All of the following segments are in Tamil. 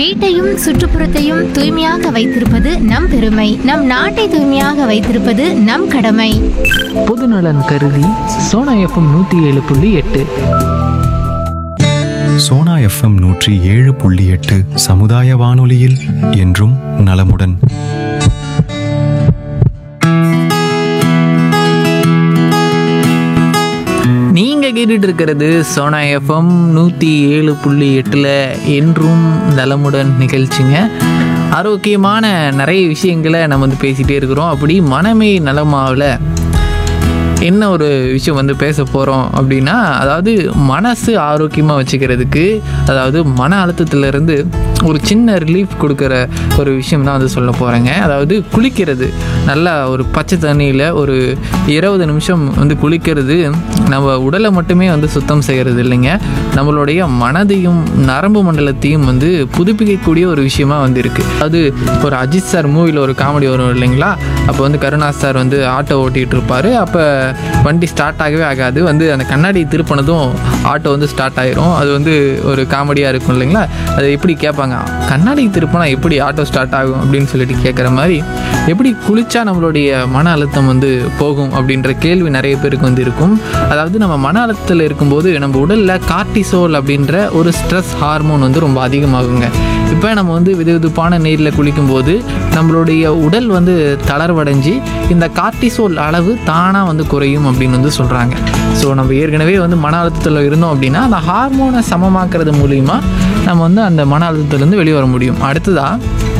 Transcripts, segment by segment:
வீட்டையும் சுற்றுப்புறத்தையும் தூய்மையாக வைத்திருப்பது நம் பெருமை நம் நாட்டை தூய்மையாக வைத்திருப்பது நம் கடமை பொதுநலன் கருதி சோனா எஃப்எம் நூற்றி ஏழு புள்ளி எட்டு சோனா எஃப்எம் நூற்றி ஏழு புள்ளி எட்டு சமுதாய வானொலியில் என்றும் நலமுடன் நீங்கள் கேட்டுட்டு இருக்கிறது சோனா எஃப்எம் நூற்றி ஏழு புள்ளி எட்டில் என்றும் நலமுடன் நிகழ்ச்சிங்க ஆரோக்கியமான நிறைய விஷயங்களை நம்ம வந்து பேசிகிட்டே இருக்கிறோம் அப்படி மனமே நலமாவில் என்ன ஒரு விஷயம் வந்து பேச போகிறோம் அப்படின்னா அதாவது மனசு ஆரோக்கியமாக வச்சுக்கிறதுக்கு அதாவது மன அழுத்தத்திலிருந்து ஒரு சின்ன ரிலீஃப் கொடுக்குற ஒரு விஷயம் தான் வந்து சொல்ல போகிறேங்க அதாவது குளிக்கிறது நல்லா ஒரு பச்சை தண்ணியில் ஒரு இருபது நிமிஷம் வந்து குளிக்கிறது நம்ம உடலை மட்டுமே வந்து சுத்தம் செய்கிறது இல்லைங்க நம்மளுடைய மனதையும் நரம்பு மண்டலத்தையும் வந்து புதுப்பிக்கக்கூடிய ஒரு விஷயமா வந்து இருக்குது அது ஒரு அஜித் சார் மூவியில் ஒரு காமெடி வரும் இல்லைங்களா அப்போ வந்து கருணாஸ் சார் வந்து ஆட்டோ ஓட்டிகிட்டு இருப்பார் அப்போ வண்டி ஸ்டார்ட் ஆகவே ஆகாது வந்து அந்த கண்ணாடி திருப்பினதும் ஆட்டோ வந்து ஸ்டார்ட் ஆயிரும் அது வந்து ஒரு காமெடியாக இருக்கும் இல்லைங்களா அது எப்படி கேட்பாங்க கண்ணாடி திருப்பினா எப்படி ஆட்டோ ஸ்டார்ட் ஆகும் அப்படின்னு சொல்லிட்டு கேட்குற மாதிரி எப்படி குளிச்சா நம்மளுடைய மன அழுத்தம் வந்து போகும் அப்படின்ற கேள்வி நிறைய பேருக்கு வந்து இருக்கும் அதாவது நம்ம மன அழுத்தத்தில் இருக்கும்போது நம்ம உடலில் கார்டிசோல் அப்படின்ற ஒரு ஸ்ட்ரெஸ் ஹார்மோன் வந்து ரொம்ப அதிகமாகுங்க இப்போ நம்ம வந்து விதவிதப்பான நீரில் குளிக்கும்போது நம்மளுடைய உடல் வந்து தளர்வடைஞ்சு இந்த கார்டிசோல் அளவு தானாக வந்து குறையும் அப்படின்னு வந்து சொல்கிறாங்க ஸோ நம்ம ஏற்கனவே வந்து மன அழுத்தத்தில் இருந்தோம் அப்படின்னா அந்த ஹார்மோனை சமமாக்குறது மூலிமா நம்ம வந்து அந்த மன அழுத்தத்துலேருந்து வெளியே வர முடியும் அடுத்ததாக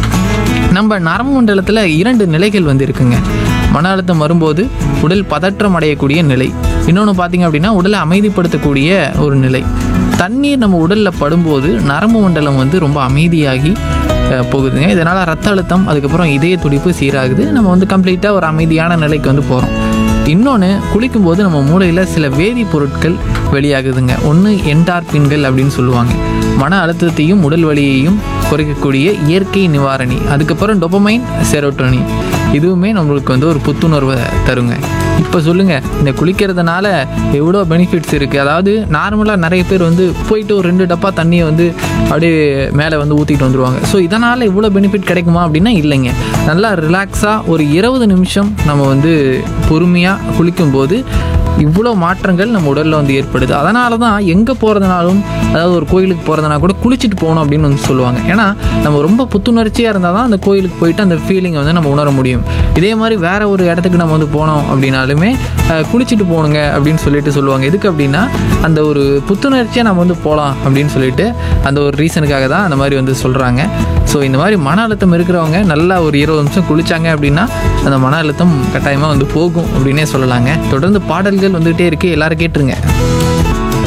நம்ம நரம்பு மண்டலத்தில் இரண்டு நிலைகள் வந்து இருக்குங்க மன அழுத்தம் வரும்போது உடல் பதற்றம் அடையக்கூடிய நிலை இன்னொன்று பார்த்தீங்க அப்படின்னா உடலை அமைதிப்படுத்தக்கூடிய ஒரு நிலை தண்ணீர் நம்ம உடலில் படும்போது நரம்பு மண்டலம் வந்து ரொம்ப அமைதியாகி அஹ், போகுதுங்க இதனால் ரத்த அழுத்தம் அதுக்கப்புறம் இதய துடிப்பு சீராகுது நம்ம வந்து கம்ப்ளீட்டாக ஒரு அமைதியான நிலைக்கு வந்து போகிறோம் இன்னொன்று குளிக்கும்போது நம்ம மூளையில் சில வேதிப்பொருட்கள் வெளியாகுதுங்க ஒன்று என்டார்பின்கள் அப்படின்னு சொல்லுவாங்க மன அழுத்தத்தையும் உடல் வலியையும் குறைக்கக்கூடிய இயற்கை நிவாரணி அதுக்கப்புறம் டொபமைன் செரோட்டோனின் இதுவுமே நம்மளுக்கு வந்து ஒரு புத்துணர்வை தருங்க இப்போ சொல்லுங்கள் இந்த குளிக்கிறதுனால எவ்வளோ பெனிஃபிட்ஸ் இருக்குது அதாவது நார்மலாக நிறைய பேர் வந்து போயிட்டு ஒரு ரெண்டு டப்பா தண்ணியை வந்து அப்படியே மேலே வந்து ஊற்றிட்டு வந்துடுவாங்க ஸோ இதனால் இவ்வளோ பெனிஃபிட் கிடைக்குமா அப்படின்னா இல்லைங்க நல்லா ரிலாக்ஸாக ஒரு இருபது நிமிஷம் நம்ம வந்து பொறுமையாக குளிக்கும்போது இவ்வளோ மாற்றங்கள் நம்ம உடலில் வந்து ஏற்படுது அதனால தான் எங்கே போகிறதுனாலும் அதாவது ஒரு கோயிலுக்கு போகிறதுனா கூட குளிச்சுட்டு போகணும் அப்படின்னு வந்து சொல்லுவாங்க ஏன்னா நம்ம ரொம்ப புத்துணர்ச்சியாக இருந்தால் தான் அந்த கோயிலுக்கு போயிட்டு அந்த ஃபீலிங்கை வந்து நம்ம உணர முடியும் இதே மாதிரி வேறு ஒரு இடத்துக்கு நம்ம வந்து போனோம் அப்படின்னாலுமே அஹ், குளிச்சுட்டு போகணுங்க அப்படின்னு சொல்லிட்டு சொல்லுவாங்க எதுக்கு அப்படின்னா அந்த ஒரு புத்துணர்ச்சியாக நம்ம வந்து போகலாம் அப்படின்னு சொல்லிட்டு அந்த ஒரு ரீசனுக்காக தான் அந்த மாதிரி வந்து சொல்கிறாங்க ஸோ இந்த மாதிரி மன அழுத்தம் இருக்கிறவங்க நல்லா ஒரு இருபது நிமிஷம் குளிச்சாங்க அப்படின்னா அந்த மன அழுத்தம் கட்டாயமாக வந்து போகும் அப்படின்னே சொல்லலாங்க தொடர்ந்து பாடல்கள் வந்துகிட்டே இருக்கு எல்லாரும் கேட்டுருங்க